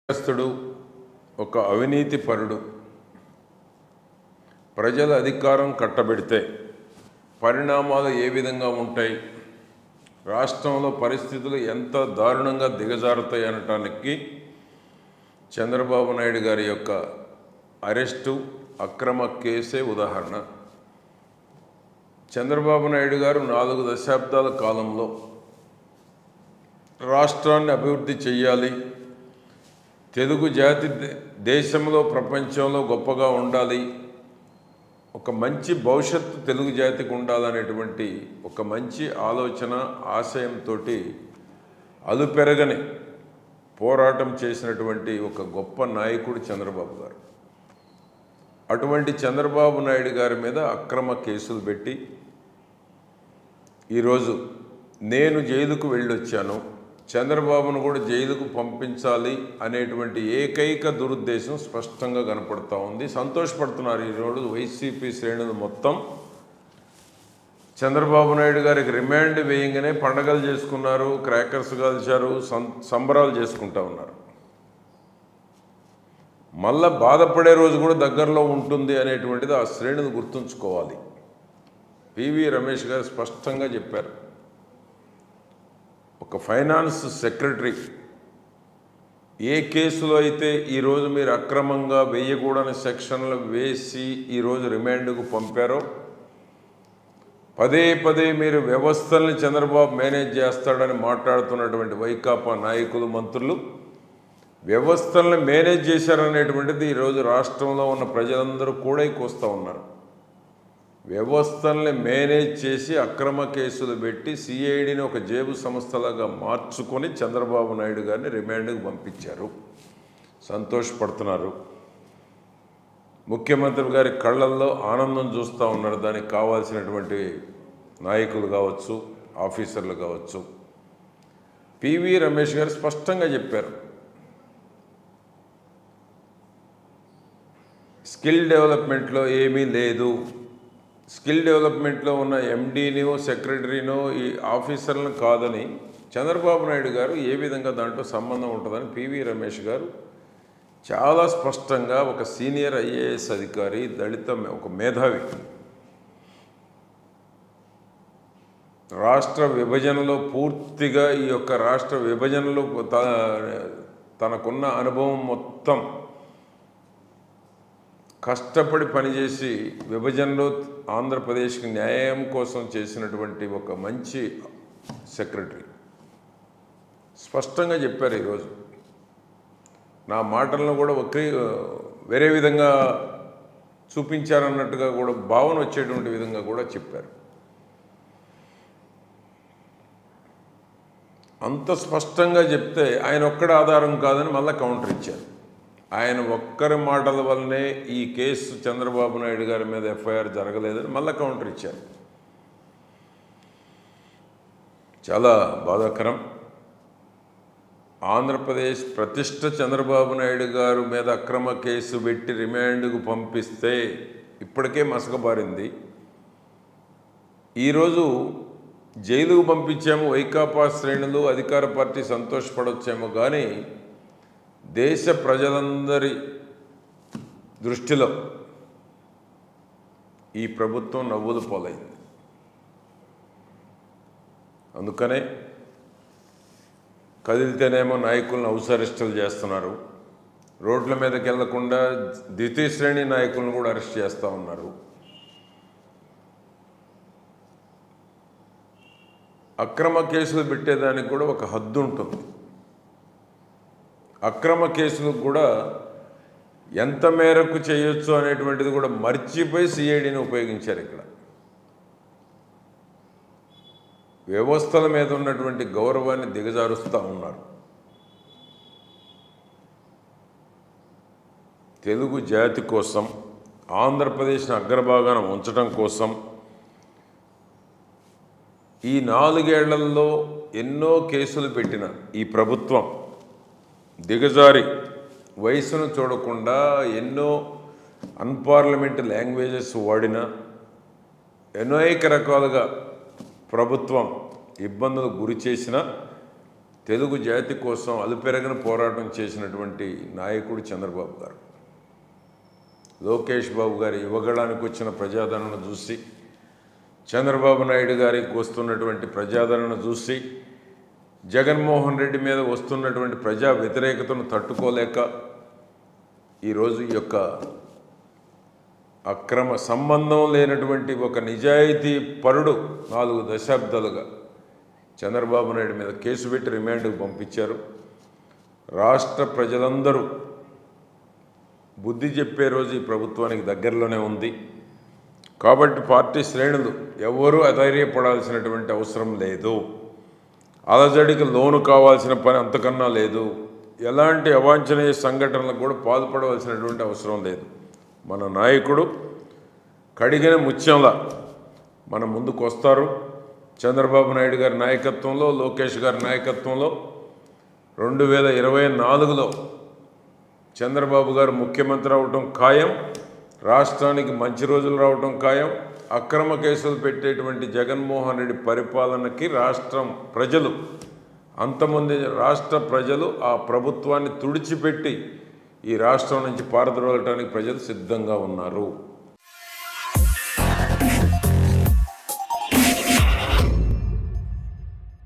నేరస్తుడు ఒక అవినీతి పరుడు ప్రజల అధికారం కట్టబెడితే పరిణామాలు ఏ విధంగా ఉంటాయి రాష్ట్రంలో పరిస్థితులు ఎంత దారుణంగా దిగజారుతాయి అనటానికి చంద్రబాబు నాయుడు గారి యొక్క అరెస్టు అక్రమ కేసే ఉదాహరణ చంద్రబాబు నాయుడు గారు నాలుగు దశాబ్దాల కాలంలో రాష్ట్రాన్ని అభివృద్ధి చెయ్యాలి తెలుగు జాతి దే- దేశంలో ప్రపంచంలో గొప్పగా ఉండాలి ఒక మంచి భవిష్యత్తు తెలుగు జాతికి ఉండాలనేటువంటి ఒక మంచి ఆలోచన ఆశయంతో అలుపెరగని పోరాటం చేసినటువంటి ఒక గొప్ప నాయకుడు చంద్రబాబు గారు అటువంటి చంద్రబాబు నాయుడు గారి మీద అక్రమ కేసులు పెట్టి ఈరోజు నేను జైలుకు వెళ్ళొచ్చాను చంద్రబాబును కూడా జైలుకు పంపించాలి అనేటువంటి ఏకైక దురుద్దేశం స్పష్టంగా కనపడుతూ ఉంది సంతోషపడుతున్నారు ఈరోజు వైసీపీ శ్రేణులు మొత్తం చంద్రబాబు నాయుడు గారికి రిమాండ్ వేయంగానే పండగలు చేసుకున్నారు క్రాకర్స్ కాల్చారు సం- సంబరాలు చేసుకుంటా ఉన్నారు మళ్ళా బాధపడే రోజు కూడా దగ్గరలో ఉంటుంది అనేటువంటిది ఆ శ్రేణులు గుర్తుంచుకోవాలి పివి రమేష్ గారు స్పష్టంగా చెప్పారు ఒక ఫైనాన్స్ సెక్రటరీ ఏ కేసులో అయితే ఈరోజు మీరు అక్రమంగా వేయకూడని సెక్షన్లు వేసి ఈరోజు రిమాండ్కు పంపారో పదే పదే మీరు వ్యవస్థల్ని చంద్రబాబు మేనేజ్ చేస్తాడని మాట్లాడుతున్నటువంటి వైకాపా నాయకులు మంత్రులు వ్యవస్థల్ని మేనేజ్ చేశారనేటువంటిది ఈరోజు రాష్ట్రంలో ఉన్న ప్రజలందరూ కూడా వస్తూ ఉన్నారు వ్యవస్థల్ని మేనేజ్ చేసి అక్రమ కేసులు పెట్టి సిఐడిని ఒక జేబు సంస్థలాగా మార్చుకొని చంద్రబాబు నాయుడు గారిని రిమాండ్కి పంపించారు సంతోషపడుతున్నారు ముఖ్యమంత్రి గారి కళ్ళల్లో ఆనందం చూస్తూ ఉన్నారు దానికి కావాల్సినటువంటి నాయకులు కావచ్చు ఆఫీసర్లు కావచ్చు పివి రమేష్ గారు స్పష్టంగా చెప్పారు స్కిల్ డెవలప్మెంట్లో ఏమీ లేదు స్కిల్ డెవలప్మెంట్లో ఉన్న ఎండీనో సెక్రటరీనో ఈ ఆఫీసర్లను కాదని చంద్రబాబు నాయుడు గారు ఏ విధంగా దాంట్లో సంబంధం ఉంటుందని పివి రమేష్ గారు చాలా స్పష్టంగా ఒక సీనియర్ ఐఏఎస్ అధికారి దళిత మే- ఒక మేధావి రాష్ట్ర విభజనలో పూర్తిగా ఈ యొక్క రాష్ట్ర విభజనలో త- తనకున్న అనుభవం మొత్తం కష్టపడి పనిచేసి విభజనలో ఆంధ్రప్రదేశ్కి న్యాయం కోసం చేసినటువంటి ఒక మంచి సెక్రటరీ స్పష్టంగా చెప్పారు ఈరోజు నా మాటలను కూడా ఒకే వేరే విధంగా చూపించారన్నట్టుగా కూడా భావన వచ్చేటువంటి విధంగా కూడా చెప్పారు అంత స్పష్టంగా చెప్తే ఆయన ఒక్కడ ఆధారం కాదని మళ్ళీ కౌంటర్ ఇచ్చారు ఆయన ఒక్కరి మాటల వల్లనే ఈ కేసు చంద్రబాబు నాయుడు గారి మీద ఎఫ్ఐఆర్ జరగలేదని మళ్ళీ కౌంటర్ ఇచ్చారు చాలా బాధాకరం ఆంధ్రప్రదేశ్ ప్రతిష్ట చంద్రబాబు నాయుడు గారు మీద అక్రమ కేసు పెట్టి రిమాండ్కు పంపిస్తే ఇప్పటికే మసకబారింది ఈరోజు జైలుకు పంపించాము వైకాపా శ్రేణులు అధికార పార్టీ సంతోషపడొచ్చేమో కానీ దేశ ప్రజలందరి దృష్టిలో ఈ ప్రభుత్వం నవ్వులు పోలైంది అందుకనే కదిలితేనేమో నాయకులను అవసరిస్టులు చేస్తున్నారు రోడ్ల మీదకి వెళ్లకుండా ద్వితీయ శ్రేణి నాయకులను కూడా అరెస్ట్ చేస్తూ ఉన్నారు అక్రమ కేసులు పెట్టేదానికి కూడా ఒక హద్దు ఉంటుంది అక్రమ కేసులకు కూడా ఎంత మేరకు చేయొచ్చు అనేటువంటిది కూడా మర్చిపోయి సిఐడిని ఉపయోగించారు ఇక్కడ వ్యవస్థల మీద ఉన్నటువంటి గౌరవాన్ని దిగజారుస్తూ ఉన్నారు తెలుగు జాతి కోసం ఆంధ్రప్రదేశ్ని అగ్రభాగాన ఉంచడం కోసం ఈ నాలుగేళ్లలో ఎన్నో కేసులు పెట్టిన ఈ ప్రభుత్వం దిగజారి వయసును చూడకుండా ఎన్నో అన్పార్లమెంట్ లాంగ్వేజెస్ వాడిన అనేక రకాలుగా ప్రభుత్వం ఇబ్బందులు గురి చేసిన తెలుగు జాతి కోసం అలుపెరగని పోరాటం చేసినటువంటి నాయకుడు చంద్రబాబు గారు లోకేష్ బాబు గారి యువగళానికి వచ్చిన ప్రజాదరణ చూసి చంద్రబాబు నాయుడు గారికి వస్తున్నటువంటి ప్రజాదరణ చూసి జగన్మోహన్ రెడ్డి మీద వస్తున్నటువంటి ప్రజా వ్యతిరేకతను తట్టుకోలేక ఈరోజు ఈ యొక్క అక్రమ సంబంధం లేనటువంటి ఒక నిజాయితీ పరుడు నాలుగు దశాబ్దాలుగా చంద్రబాబు నాయుడు మీద కేసు పెట్టి రిమాండ్కు పంపించారు రాష్ట్ర ప్రజలందరూ బుద్ధి చెప్పే రోజు ఈ ప్రభుత్వానికి దగ్గరలోనే ఉంది కాబట్టి పార్టీ శ్రేణులు ఎవరూ అధైర్యపడాల్సినటువంటి అవసరం లేదు అలజడికి లోను కావాల్సిన పని అంతకన్నా లేదు ఎలాంటి అవాంఛనీయ సంఘటనలకు కూడా పాల్పడవలసినటువంటి అవసరం లేదు మన నాయకుడు కడిగిన ముత్యంలా మన ముందుకు వస్తారు చంద్రబాబు నాయుడు గారి నాయకత్వంలో లోకేష్ గారి నాయకత్వంలో రెండు వేల ఇరవై నాలుగులో చంద్రబాబు గారు ముఖ్యమంత్రి అవటం ఖాయం రాష్ట్రానికి మంచి రోజులు రావటం ఖాయం అక్రమ కేసులు పెట్టేటువంటి జగన్మోహన్ రెడ్డి పరిపాలనకి రాష్ట్రం ప్రజలు అంతమంది రాష్ట్ర ప్రజలు ఆ ప్రభుత్వాన్ని తుడిచిపెట్టి ఈ రాష్ట్రం నుంచి పారద్రోలటానికి ప్రజలు సిద్ధంగా ఉన్నారు